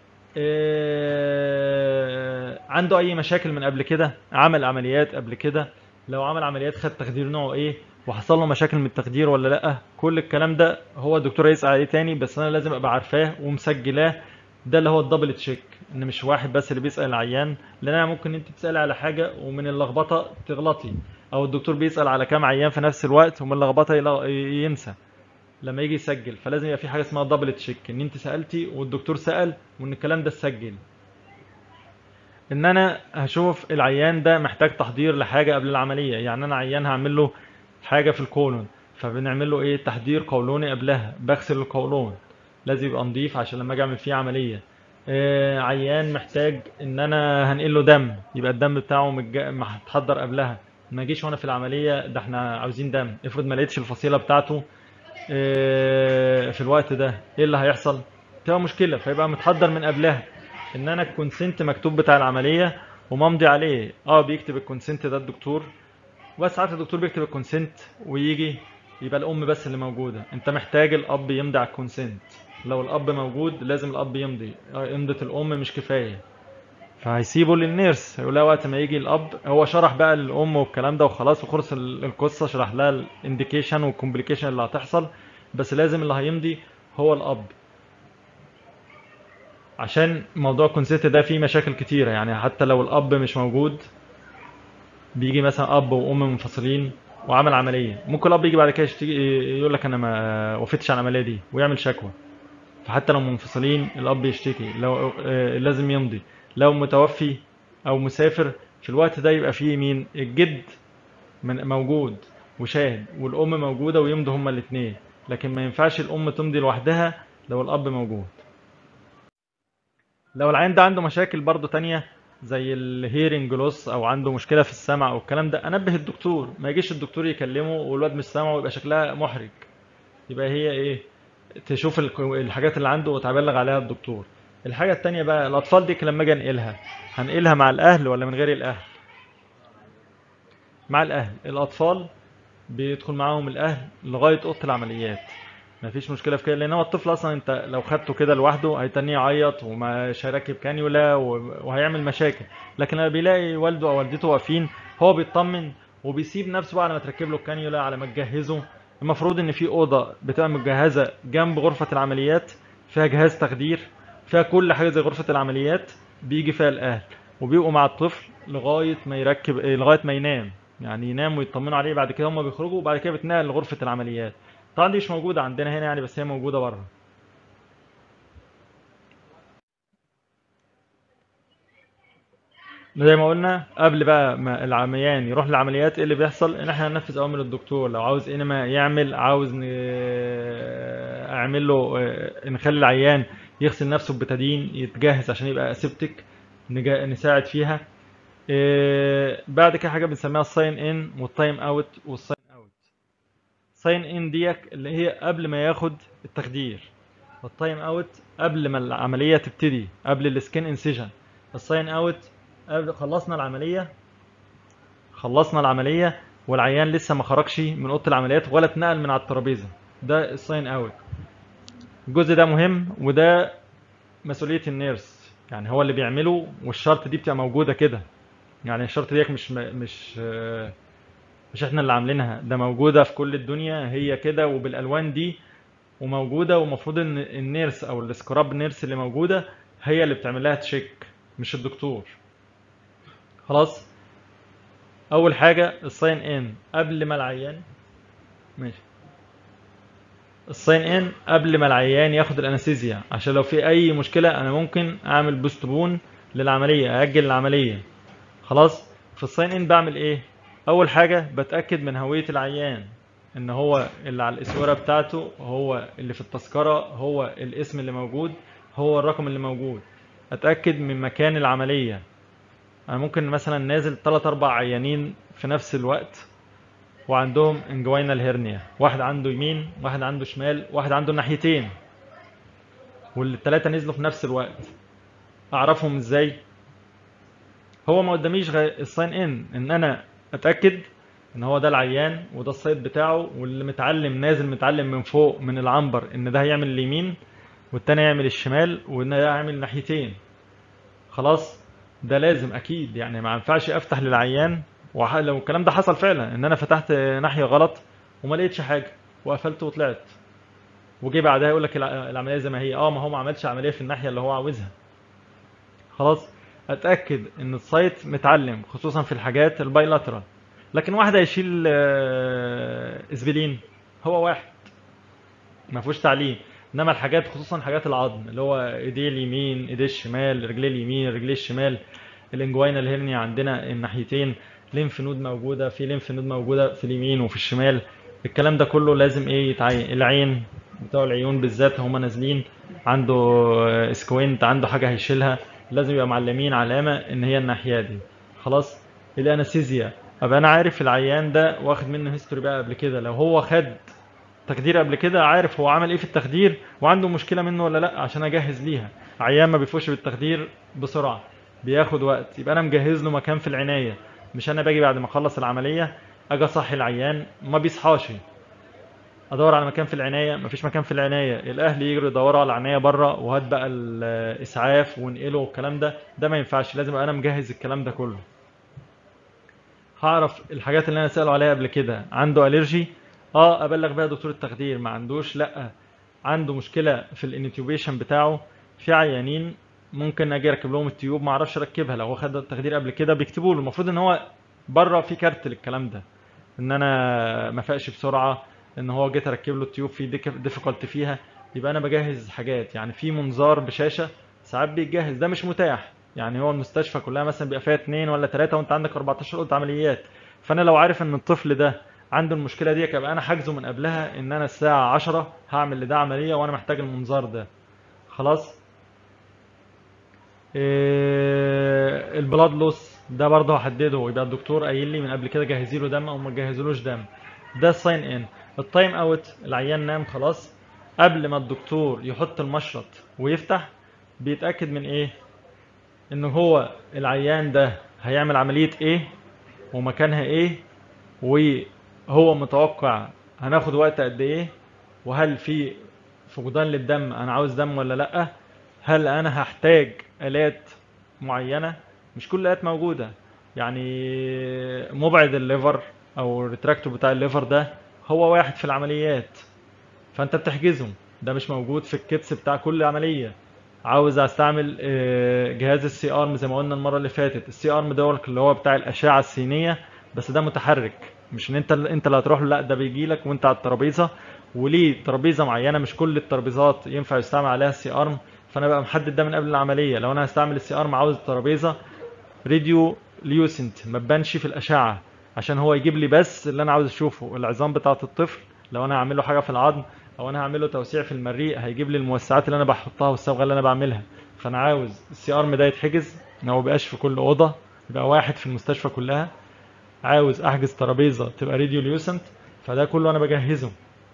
[SPEAKER 1] إيه، عنده اي مشاكل من قبل كده عمل عمليات قبل كده لو عمل عمليات خد تخدير نوعه ايه وحصل له مشاكل من التخدير ولا لا كل الكلام ده هو الدكتور هيسأل عليه تاني بس انا لازم ابقى عارفاه ومسجلاه ده اللي هو الدبل تشيك ان مش واحد بس اللي بيسأل العيان لان انا ممكن انت تسألي على حاجة ومن اللخبطة تغلطي او الدكتور بيسأل على كام عيان في نفس الوقت ومن اللخبطة يلا- ينسى لما يجي يسجل فلازم يبقى في حاجه اسمها دبل تشيك ان انت سالتي والدكتور سال وان الكلام ده اتسجل ان انا هشوف العيان ده محتاج تحضير لحاجه قبل العمليه يعني انا عيان هعمل له حاجه في الكولون فبنعمل له ايه تحضير قولوني قبلها بغسل القولون لازم يبقى نضيف عشان لما اجي اعمل فيه عمليه آه، عيان محتاج ان انا هنقل له دم يبقى الدم بتاعه متج- متحضر قبلها ما اجيش وانا في العمليه ده احنا عاوزين دم افرض ما لقيتش الفصيله بتاعته آه، في الوقت ده ايه اللي هيحصل تبقى مشكله فيبقى متحضر من قبلها ان انا الكونسنت مكتوب بتاع العمليه وممضي عليه اه بيكتب الكونسنت ده الدكتور بس ساعات الدكتور بيكتب الكونسنت ويجي يبقى الام بس اللي موجوده انت محتاج الاب يمضي على الكونسنت لو الاب موجود لازم الاب يمضي آه، امضة الام مش كفايه فهيسيبه للنيرس هيقول لها وقت ما يجي الاب هو شرح بقى للام والكلام ده وخلاص وخلص ال- القصه شرح لها الانديكيشن والكومبليكيشن اللي هتحصل بس لازم اللي هيمضي هو الاب عشان موضوع الكونسنت ده فيه مشاكل كتيره يعني حتى لو الاب مش موجود بيجي مثلا اب وام منفصلين وعمل عمليه ممكن الاب يجي بعد كده يشتكي يقول لك انا ما وافقتش على العمليه دي ويعمل شكوى فحتى لو منفصلين الاب يشتكي لو آه، لازم يمضي لو متوفي او مسافر في الوقت ده يبقى فيه مين الجد من موجود وشاهد والام موجوده ويمضوا هما الاثنين لكن ما ينفعش الام تمضي لوحدها لو الاب موجود لو العيان ده عنده مشاكل برضو تانية زي الهيرنج لوس او عنده مشكله في السمع او الكلام ده انبه الدكتور ما يجيش الدكتور يكلمه والواد مش سامعه ويبقى شكلها محرج يبقى هي ايه تشوف الك- الحاجات اللي عنده وتبلغ عليها الدكتور الحاجه التانية بقى الاطفال دي لما اجي انقلها هنقلها مع الاهل ولا من غير الاهل مع الاهل الاطفال بيدخل معاهم الاهل لغايه اوضه العمليات مفيش مشكله في كده لان هو الطفل اصلا انت لو خدته كده لوحده هيتنيه يعيط ومش هيركب كانيولا و- وهيعمل مشاكل لكن لما بيلاقي والده او والدته واقفين هو بيطمن وبيسيب نفسه بقى على ما تركب له الكانيولا على ما تجهزه المفروض ان في اوضه بتبقى متجهزه جنب غرفه العمليات فيها جهاز تخدير فيها كل حاجه زي غرفه العمليات بيجي فيها الاهل وبيبقوا مع الطفل لغايه ما يركب إيه، لغايه ما ينام يعني ينام ويطمنوا عليه بعد كده هم بيخرجوا وبعد كده بتنقل لغرفه العمليات طبعا دي مش موجوده عندنا هنا يعني بس هي موجوده بره زي ما قلنا قبل بقى ما العميان يروح للعمليات ايه اللي بيحصل ان احنا هننفذ اوامر الدكتور لو عاوز انما يعمل عاوز ن... اعمل له آه، نخلي العيان يغسل نفسه ببتادين يتجهز عشان يبقى اسيبتك نجا... نساعد فيها آه، بعد كده حاجه بنسميها الساين ان والتايم اوت والساين اوت ساين ان ديك اللي هي قبل ما ياخد التخدير التايم اوت قبل ما العمليه تبتدي قبل السكين انسيجن الساين اوت قبل خلصنا العمليه خلصنا العمليه والعيان لسه ما خرجش من اوضه العمليات ولا اتنقل من على الترابيزه ده الساين اوت الجزء ده مهم وده مسؤوليه النيرس يعني هو اللي بيعمله والشرط دي بتبقى موجوده كده يعني الشرط ديك مش مش آه، مش احنا اللي عاملينها ده موجوده في كل الدنيا هي كده وبالالوان دي وموجوده ومفروض ان النيرس او السكراب نيرس اللي موجوده هي اللي بتعمل لها تشيك مش الدكتور خلاص اول حاجه الساين ان قبل ما العيان ماشي الساين ان قبل ما العيان ياخد الانستيزيا عشان لو في اي مشكله انا ممكن اعمل بوستبون للعمليه اجل العمليه خلاص في الساين ان بعمل ايه اول حاجه بتاكد من هويه العيان ان هو اللي على الاسوره بتاعته هو اللي في التذكره هو الاسم اللي موجود هو الرقم اللي موجود اتاكد من مكان العمليه انا ممكن مثلا نازل 3 4 عيانين في نفس الوقت وعندهم انجوينال هيرنيا واحد عنده يمين واحد عنده شمال واحد عنده ناحيتين والثلاثه نزلوا في نفس الوقت اعرفهم ازاي هو ما قداميش غير الساين ان ان انا اتاكد ان هو ده العيان وده السايت بتاعه واللي متعلم نازل متعلم من فوق من العنبر ان ده هيعمل اليمين والتاني هيعمل الشمال وان ده هيعمل ناحيتين خلاص ده لازم اكيد يعني ما ينفعش افتح للعيان وح- لو الكلام ده حصل فعلا ان انا فتحت ناحيه غلط وما لقيتش حاجه وقفلت وطلعت وجي بعدها يقول لك الع- العمليه زي ما هي اه ما هو ما عملش عمليه في الناحيه اللي هو عاوزها خلاص اتاكد ان السايت متعلم خصوصا في الحاجات البايلاترال لكن واحد هيشيل آه، اسبلين هو واحد ما فيهوش تعليم انما الحاجات خصوصا حاجات العظم اللي هو ايديه اليمين ايديه الشمال رجليه اليمين رجليه الشمال الانجوينال هيرنيا عندنا الناحيتين ليمف نود موجوده في ليمف نود موجوده في اليمين وفي الشمال الكلام ده كله لازم ايه يتعين العين بتوع العيون بالذات هما نازلين عنده آه، سكوينت عنده حاجه هيشيلها لازم يبقى معلمين علامه ان هي الناحيه دي خلاص الانستيزيا ابقى انا عارف العيان ده واخد منه هيستوري بقى قبل كده لو هو خد تخدير قبل كده عارف هو عمل ايه في التخدير وعنده مشكله منه ولا لا عشان اجهز ليها عيان ما بيفوش بالتخدير بسرعه بياخد وقت يبقى انا مجهز له مكان في العنايه مش انا باجي بعد ما اخلص العمليه اجي اصحي العيان ما بيصحاش ادور على مكان في العنايه مفيش مكان في العنايه الاهل يجروا يدوروا على العنايه بره وهات بقى الاسعاف ونقله والكلام ده ده ما ينفعش لازم ابقى انا مجهز الكلام ده كله هعرف الحاجات اللي انا ساله عليها قبل كده عنده الرجي اه ابلغ بيها دكتور التخدير ما عندوش لا عنده مشكله في الانتيوبيشن بتاعه في عيانين ممكن اجي اركب لهم التيوب ما اعرفش اركبها لو هو خد التخدير قبل كده بيكتبوا له المفروض ان هو بره في كارت للكلام ده ان انا ما فاقش بسرعه ان هو جيت اركب له التيوب في ديفيكولت فيها يبقى انا بجهز حاجات يعني في منظار بشاشه ساعات بيتجهز ده مش متاح يعني هو المستشفى كلها مثلا بيبقى فيها اثنين ولا ثلاثه وانت عندك 14 اوضه عمليات فانا لو عارف ان الطفل ده عنده المشكله دي يبقى انا حاجزه من قبلها ان انا الساعه 10 هعمل لده عمليه وانا محتاج المنظار ده خلاص إيه البلاد لوس ده برضه هحدده يبقى الدكتور قايل لي من قبل كده جهزي له دم او ما تجهزلوش دم ده الساين ان التايم اوت العيان نام خلاص قبل ما الدكتور يحط المشرط ويفتح بيتاكد من ايه ان هو العيان ده هيعمل عمليه ايه ومكانها ايه وهو متوقع هناخد وقت قد ايه وهل في فقدان للدم انا عاوز دم ولا لا هل انا هحتاج الات معينه مش كل الالات موجوده يعني مبعد الليفر او الريتراكتور بتاع الليفر ده هو واحد في العمليات فانت بتحجزه ده مش موجود في الكيتس بتاع كل عمليه عاوز استعمل جهاز السي ارم زي ما قلنا المره اللي فاتت السي ارم ده اللي هو بتاع الاشعه السينيه بس ده متحرك مش ان انت انت اللي هتروح له لا ده بيجي لك وانت على الترابيزه وليه ترابيزه معينه مش كل الترابيزات ينفع يستعمل عليها السي ارم فانا بقى محدد ده من قبل العمليه لو انا هستعمل السي ارم عاوز الترابيزه راديو ليوسنت ما تبانش في الاشعه عشان هو يجيب لي بس اللي انا عاوز اشوفه العظام بتاعه الطفل لو انا هعمل له حاجه في العظم او انا هعمل له توسيع في المريء هيجيب لي الموسعات اللي انا بحطها والصبغه اللي انا بعملها فانا عاوز السي ارم ده يتحجز ان هو مبقاش في كل اوضه يبقى واحد في المستشفى كلها عاوز احجز ترابيزه تبقى راديو ليوسنت فده كله انا بجهزه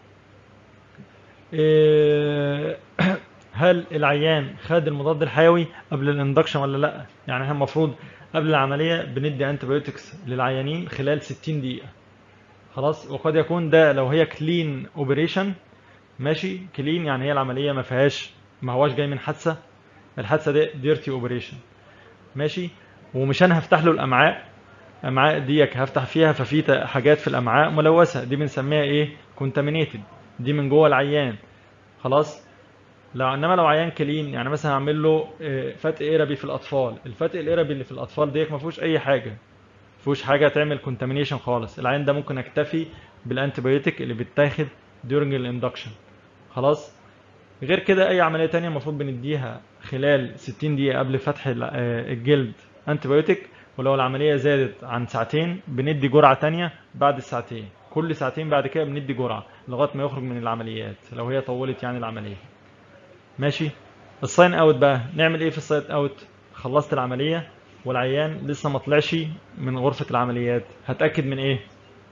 [SPEAKER 1] إيه هل العيان خد المضاد الحيوي قبل الاندكشن ولا لا يعني احنا المفروض قبل العمليه بندي انتبيوتكس للعيانين خلال 60 دقيقه خلاص وقد يكون ده لو هي كلين اوبريشن ماشي كلين يعني هي العمليه ما فيهاش ما هواش جاي من حادثه الحادثه دي ديرتي اوبريشن ماشي ومش انا هفتح له الامعاء الامعاء ديك هفتح فيها ففي حاجات في الامعاء ملوثه دي بنسميها ايه كونتامينيتد دي من جوه العيان خلاص لو انما لو عيان كلين يعني مثلا هعمل له فتق قربي في الاطفال الفتق القربي اللي في الاطفال ديت ما فيهوش اي حاجه ما فيهوش حاجه تعمل كونتامينيشن خالص العيان ده ممكن اكتفي بالانتيبيوتيك اللي بيتاخد during الاندكشن خلاص غير كده اي عمليه تانية المفروض بنديها خلال 60 دقيقه قبل فتح الجلد انتيبيوتيك ولو العمليه زادت عن ساعتين بندي جرعه تانية بعد الساعتين كل ساعتين بعد كده بندي جرعه لغايه ما يخرج من العمليات لو هي طولت يعني العمليه ماشي الساين اوت بقى نعمل ايه في الساين اوت خلصت العمليه والعيان لسه ما طلعش من غرفه العمليات هتاكد من ايه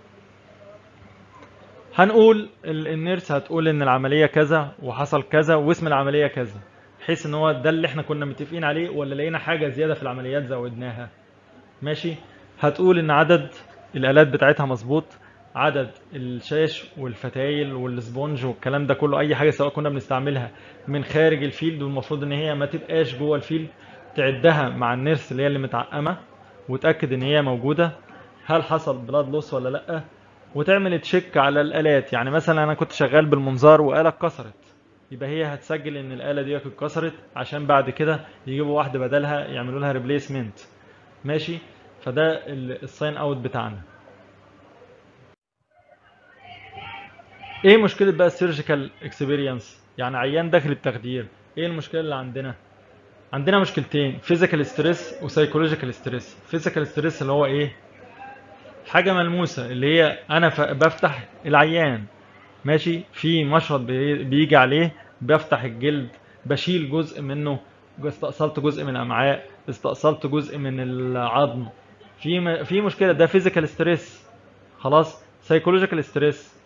[SPEAKER 1] هنقول النيرس هتقول ان العمليه كذا وحصل كذا واسم العمليه كذا بحيث ان هو ده اللي احنا كنا متفقين عليه ولا لقينا حاجه زياده في العمليات زودناها ماشي هتقول ان عدد الالات بتاعتها مظبوط عدد الشاش والفتايل والسبونج والكلام ده كله اي حاجه سواء كنا بنستعملها من خارج الفيلد والمفروض ان هي ما تبقاش جوه الفيلد تعدها مع النيرس اللي هي اللي متعقمه وتاكد ان هي موجوده هل حصل بلاد لوس ولا لا وتعمل تشيك على الالات يعني مثلا انا كنت شغال بالمنظار واله اتكسرت يبقى هي هتسجل ان الاله دي اتكسرت عشان بعد كده يجيبوا واحده بدلها يعملوا لها ريبليسمنت ماشي فده الساين اوت بتاعنا ايه مشكله بقى السيرجيكال اكسبيرينس يعني عيان داخل التخدير ايه المشكله اللي عندنا عندنا مشكلتين فيزيكال ستريس وسايكولوجيكال ستريس فيزيكال ستريس اللي هو ايه حاجه ملموسه اللي هي انا بفتح العيان ماشي في مشرط بيجي عليه بفتح الجلد بشيل جزء منه استأصلت جزء من الامعاء استأصلت جزء من العظم في م... في مشكله ده فيزيكال ستريس خلاص سايكولوجيكال ستريس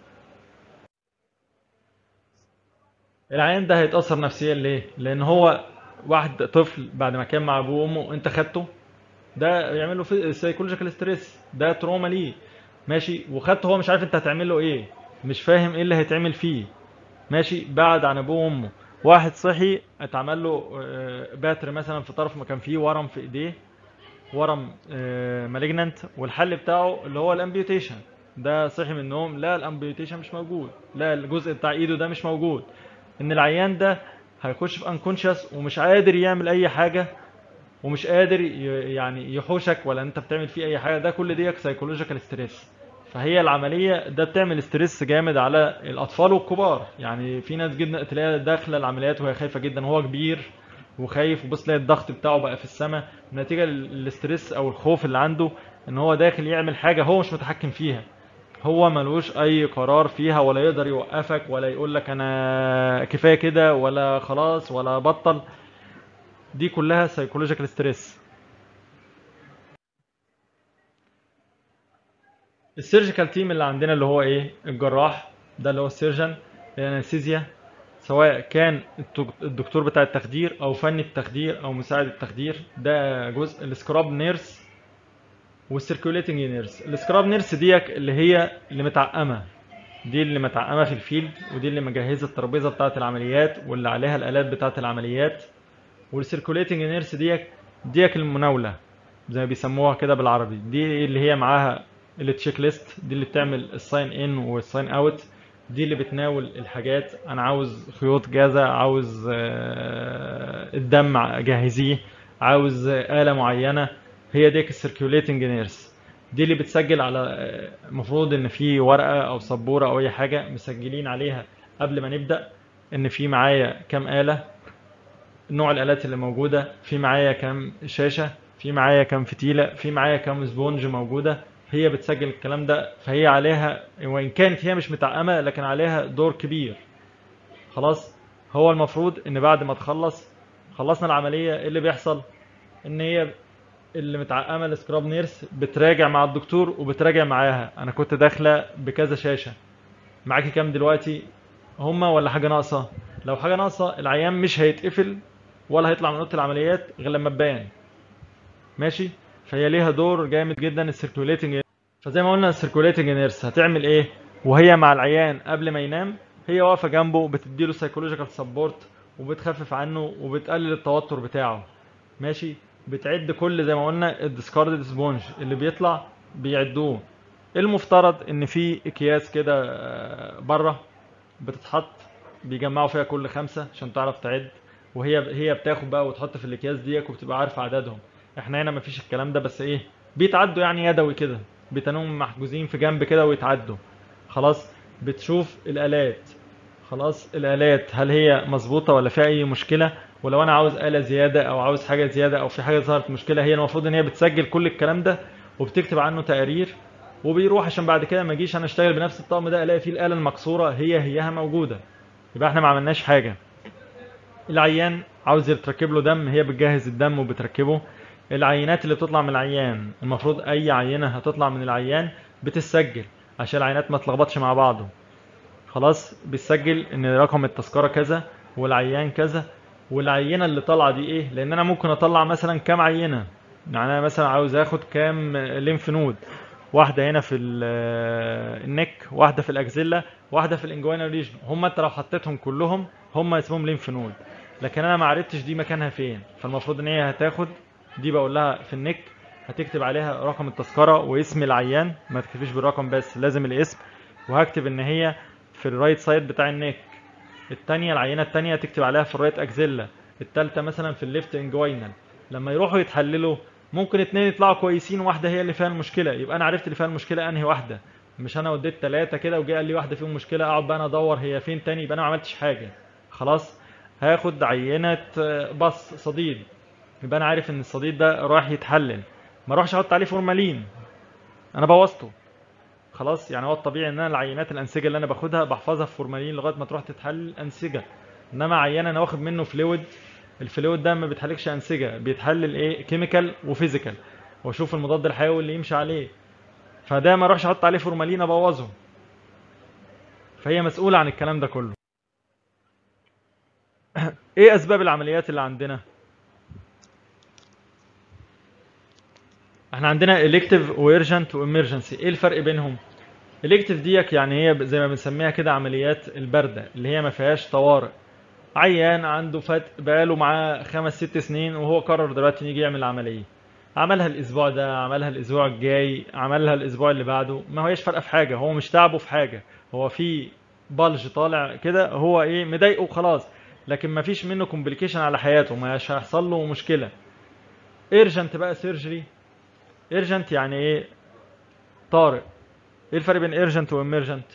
[SPEAKER 1] العيان ده هيتاثر نفسيا ليه لان هو واحد طفل بعد ما كان مع ابوه وامه انت خدته ده يعمل له سايكولوجيكال ستريس ده تروما ليه ماشي وخدته هو مش عارف انت هتعمل له ايه مش فاهم ايه اللي هيتعمل فيه ماشي بعد عن ابوه وامه واحد صحي اتعمل له آه، باتر مثلا في طرف ما كان فيه ورم في ايديه ورم مالجننت والحل بتاعه اللي هو الامبيوتيشن ده صحي من النوم لا الامبيوتيشن مش موجود لا الجزء بتاع ايده ده مش موجود ان العيان ده هيخش في انكونشس ومش قادر يعمل اي حاجه ومش قادر ي- يعني يحوشك ولا انت بتعمل فيه اي حاجه ده كل دي سايكولوجيكال ستريس فهي العمليه ده بتعمل ستريس جامد على الاطفال والكبار يعني في ناس جدا تلاقيها داخله العمليات وهي خايفه جدا وهو كبير وخايف وبص تلاقي الضغط بتاعه بقى في السماء نتيجه للاستريس او الخوف اللي عنده ان هو داخل يعمل حاجه هو مش متحكم فيها هو ملوش اي قرار فيها ولا يقدر يوقفك ولا يقول لك انا كفايه كده ولا خلاص ولا بطل دي كلها سايكولوجيكال ستريس السيرجيكال تيم اللي عندنا اللي هو ايه الجراح ده اللي هو السيرجن الانستيزيا سواء كان الدك- الدكتور بتاع التخدير او فني التخدير او مساعد التخدير ده جزء السكراب نيرس والسيركوليتنج نيرس السكراب نيرس ديك اللي هي اللي متعقمه دي اللي متعقمه في الفيلد ودي اللي مجهزه الترابيزه بتاعه العمليات واللي عليها الالات بتاعه العمليات والسيركوليتنج نيرس ديك ديك المناوله زي ما بيسموها كده بالعربي دي اللي هي معاها التشيك ليست دي اللي بتعمل الساين ان والساين اوت دي اللي بتناول الحاجات انا عاوز خيوط جازة عاوز آه، الدم جهزيه عاوز آه، آلة معينة هي ديك السيركيوليتنج نيرس دي اللي بتسجل على آه، المفروض ان في ورقة او سبورة او اي حاجة مسجلين عليها قبل ما نبدأ ان في معايا كام آلة نوع الآلات اللي موجودة في معايا كام شاشة في معايا كام فتيلة في معايا كام سبونج موجودة هي بتسجل الكلام ده فهي عليها وإن كانت هي مش متعقمة لكن عليها دور كبير خلاص هو المفروض ان بعد ما تخلص خلصنا العملية إيه اللي بيحصل ان هي اللي متعقمة السكراب نيرس بتراجع مع الدكتور وبتراجع معاها انا كنت داخلة بكذا شاشة معاكي كام دلوقتي هما ولا حاجة ناقصة لو حاجة ناقصة العيان مش هيتقفل ولا هيطلع من اوضه العمليات غير لما تبان ماشي فهي ليها دور جامد جدا السيركوليتنج فزي ما قلنا السيركوليتنج نيرس هتعمل ايه وهي مع العيان قبل ما ينام هي واقفه جنبه بتديله سايكولوجيكال سبورت وبتخفف عنه وبتقلل التوتر بتاعه ماشي بتعد كل زي ما قلنا الديسكاردد سبونج اللي بيطلع بيعدوه المفترض ان في اكياس كده آه، بره بتتحط بيجمعوا فيها كل خمسة عشان تعرف تعد وهي هي بتاخد بقى وتحط في الاكياس ديك وبتبقى عارفه عددهم احنا هنا مفيش الكلام ده بس ايه بيتعدوا يعني يدوي كده بيتنوم محجوزين في جنب كده ويتعدوا خلاص بتشوف الالات خلاص الالات هل هي مظبوطه ولا فيها اي مشكله ولو انا عاوز آلة زياده او عاوز حاجه زياده او في حاجه ظهرت مشكله هي المفروض ان هي بتسجل كل الكلام ده وبتكتب عنه تقارير وبيروح عشان بعد كده ما اجيش انا اشتغل بنفس الطقم ده الاقي فيه الاله المكسوره هي هيها موجوده يبقى احنا ما عملناش حاجه العيان عاوز يتركب له دم هي بتجهز الدم وبتركبه العينات اللي بتطلع من العيان المفروض اي عينه هتطلع من العيان بتسجل عشان العينات ما تلخبطش مع بعضه خلاص بتسجل ان رقم التذكره كذا والعيان كذا والعينه اللي طالعه دي ايه لان انا ممكن اطلع مثلا كام عينه يعني انا مثلا عاوز اخد كام ليمف نود واحده هنا في ال- النك واحده في الاكزيلا واحده في الانجوانا ريجن هم انت لو حطيتهم كلهم هم اسمهم ليمف نود لكن انا ما عرفتش دي مكانها فين فالمفروض ان هي هتاخد دي بقول لها في النك هتكتب عليها رقم التذكره واسم العيان ما تكتبش بالرقم بس لازم الاسم وهكتب ان هي في الرايت سايد بتاع النك التانية العينة التانية تكتب عليها في الرايت اكزيلا التالتة مثلا في الليفت انجوينال لما يروحوا يتحللوا ممكن اتنين يطلعوا كويسين واحدة هي اللي فيها المشكلة يبقى انا عرفت اللي فيها المشكلة انهي واحدة مش انا وديت تلاتة كده وجه قال لي واحدة فيهم مشكلة اقعد بقى انا ادور هي فين تاني يبقى انا ما عملتش حاجة خلاص هاخد عينة آه، بص صديد يبقى انا عارف ان الصديد ده رايح يتحلل ما اروحش احط عليه فورمالين انا بوظته خلاص يعني هو الطبيعي ان انا العينات الانسجه اللي انا باخدها بحفظها في فورمالين لغايه ما تروح تتحلل انسجه انما عينه انا واخد منه فلويد الفلويد ده ما بيتحللش انسجه بيتحلل ايه كيميكال وفيزيكال واشوف المضاد الحيوي اللي يمشي عليه فده ما اروحش احط عليه فورمالين ابوظه فهي مسؤولة عن الكلام ده كله ايه اسباب العمليات اللي عندنا احنا عندنا elective وurgent وemergency ايه الفرق بينهم elective ديك يعني هي زي ما بنسميها كده عمليات الباردة اللي هي ما فيهاش طوارئ عيان عنده فات بقاله معاه خمس ست سنين وهو قرر دلوقتي يجي يعمل عملية عملها الاسبوع ده عملها الاسبوع الجاي عملها الاسبوع اللي بعده ما هيش فارقه في حاجه هو مش تعبه في حاجه هو في بلج طالع كده هو ايه مضايقه وخلاص لكن ما فيش منه كومبليكيشن على حياته مش هيحصل له مشكله ايرجنت بقى سيرجري ايرجنت يعني ايه طارئ ايه الفرق بين ايرجنت واميرجنت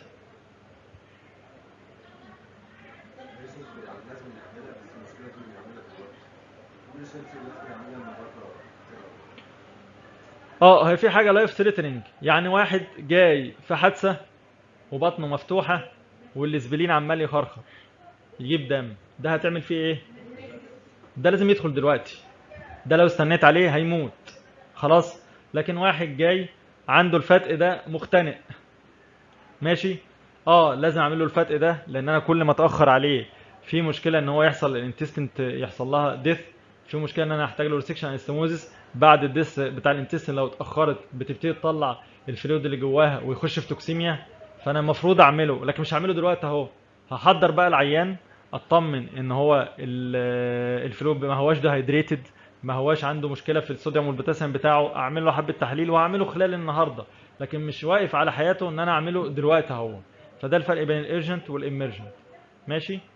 [SPEAKER 1] اه هي في حاجه لايف ثريتنينج يعني واحد جاي في حادثه وبطنه مفتوحه والاسبلين عمال يخرخر يجيب دم ده هتعمل فيه ايه ده لازم يدخل دلوقتي ده لو استنيت عليه هيموت خلاص لكن واحد جاي عنده الفتق ده مختنق ماشي اه لازم اعمل له الفتق ده لان انا كل ما اتاخر عليه في مشكله ان هو يحصل الانتستين يحصل لها ديث في مشكله ان انا احتاج له ريسكشن انستموزيس بعد الديس بتاع الانتستين لو اتاخرت بتبتدي تطلع الفلويد اللي جواها ويخش في توكسيميا فانا المفروض اعمله لكن مش هعمله دلوقتي اهو هحضر بقى العيان اطمن ان هو ال- الفلويد ما هواش ديهايدريتد ما هواش عنده مشكله في الصوديوم والبوتاسيوم بتاعه اعمل له حبه تحليل وهعمله خلال النهارده لكن مش واقف على حياته ان انا اعمله دلوقتي اهو فده الفرق بين الارجنت والاميرجنت ماشي